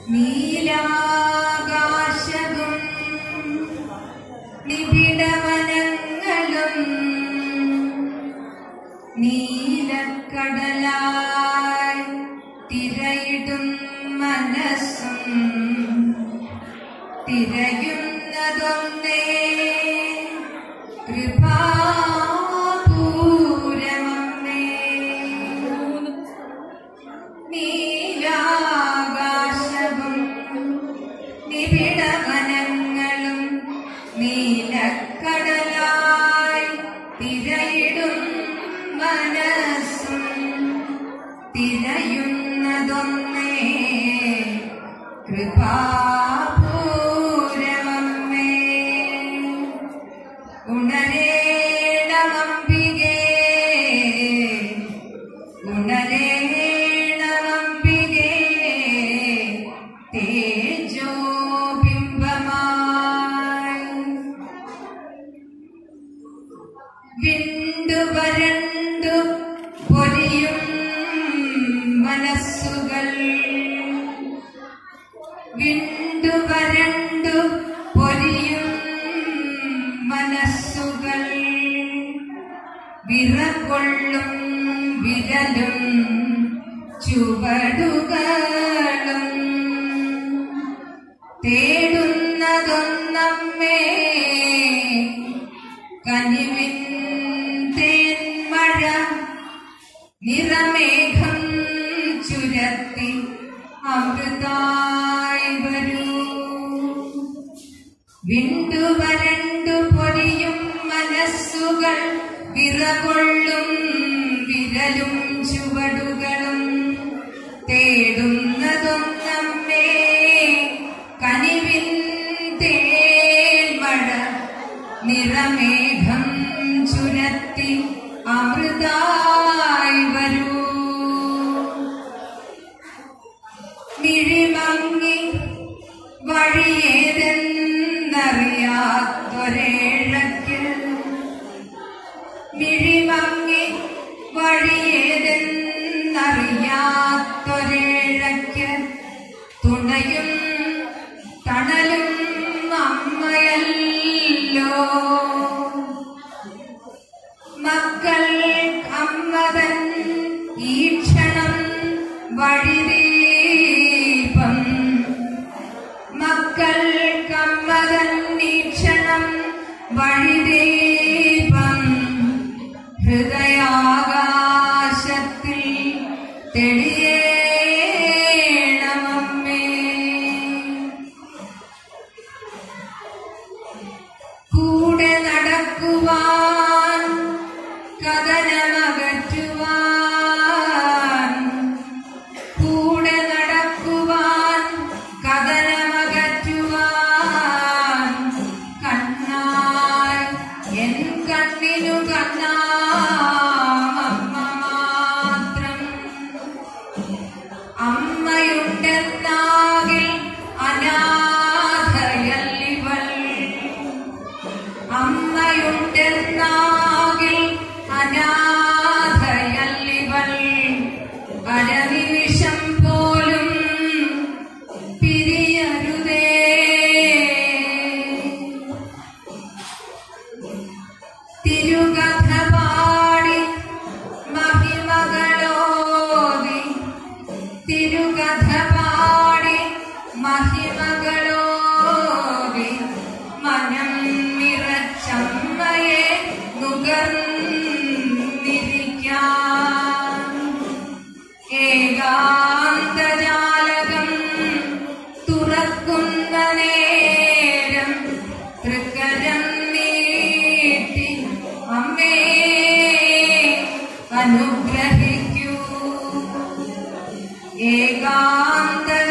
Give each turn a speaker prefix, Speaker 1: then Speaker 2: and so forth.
Speaker 1: നീലാകാശവും നിബിഡവനങ്ങളും നീലക്കടലായി തിരയിടും മനസ്സും തിരയുന്നതൊന്നേ കൃപാപൂരമമ്മേ നീലാകാശവും നിബിഡവനങ്ങളും നീലക്കടലായി തിരയിടും മനസ്സും തിരയുന്നതൊന്നേ കൃപാപൂരമമ്മേ ഉണരേണമംബികേ ഉണരേണമംബികേ തേജോബിംബമായി വിണ്ടു വരണ്ടു പൊരിയും മനസ്സുകൾ വിണ്ടു വരണ്ടു പൊരിയും മനസ്സുകൾ വിറകൊള്ളും വിരലും ചുവടുകളും തേടുന്നതൊന്നമ്മേ കനിവിൻ തേന്മഴ നിറമേഘം ചുരത്തി അമൃതായി വരൂ വിണ്ടു വരണ്ടു പൊരിയും മനസ്സുകൾ വിറകൊള്ളും വിരലും ചുവടുകളും തേടുന്നതൊന്നമ്മേ കനിവിൻ തേൽമഴ നിറമേഘം ചുരത്തി അമൃതായി വരൂ മിഴിമങ്ങി വഴിയേതെന്നറിയാത്തൊരേഴയ്ക്ക് മിഴിമങ്ങി വഴിയേതെന്നറിയാത്തൊരേഴയ്ക്ക് തുണയും തണലും അമ്മയല്ലോ മക്കൾ അമ്മതൻ ഈ ക്ഷണം വഴിദീപം മക്കൾ കമ്മതൻ ഈ ക്ഷണം വഴിദീപം ഹൃദയാകാശത്തിൽ തെളിയേണമമ്മേ കൂടെ നടക്കുവാൻ കഥനമകറ്റുവാൻ കൂടെ നടക്കുവാൻ കഥനമകറ്റുവാൻ കണ്ണാൽ എൻ കണ്ണിനു കണ്ണാമമ്മ മാത്രം അമ്മയുണ്ടെന്നാകിൽ അനാഥയല്ലിവൾ അമ്മയുണ്ടെന്നാകിൽ അനാഥയല്ലിവൾ അരനിമിഷം പോലും പിരിയരുതേ തിരുകഥ പാടി മഹിമകളോതി തിരുകഥ പാടി മഹിമകളോതി മനം നിറച്ചമ്മയെ നുകർന്നിരിക്കാൻ ഏകാന്തജാലകം തുറക്കുന്ന നേരം തൃക്കരം നീട്ടി അമ്മേ അനുഗ്രഹിക്കൂ ഏകാന്ത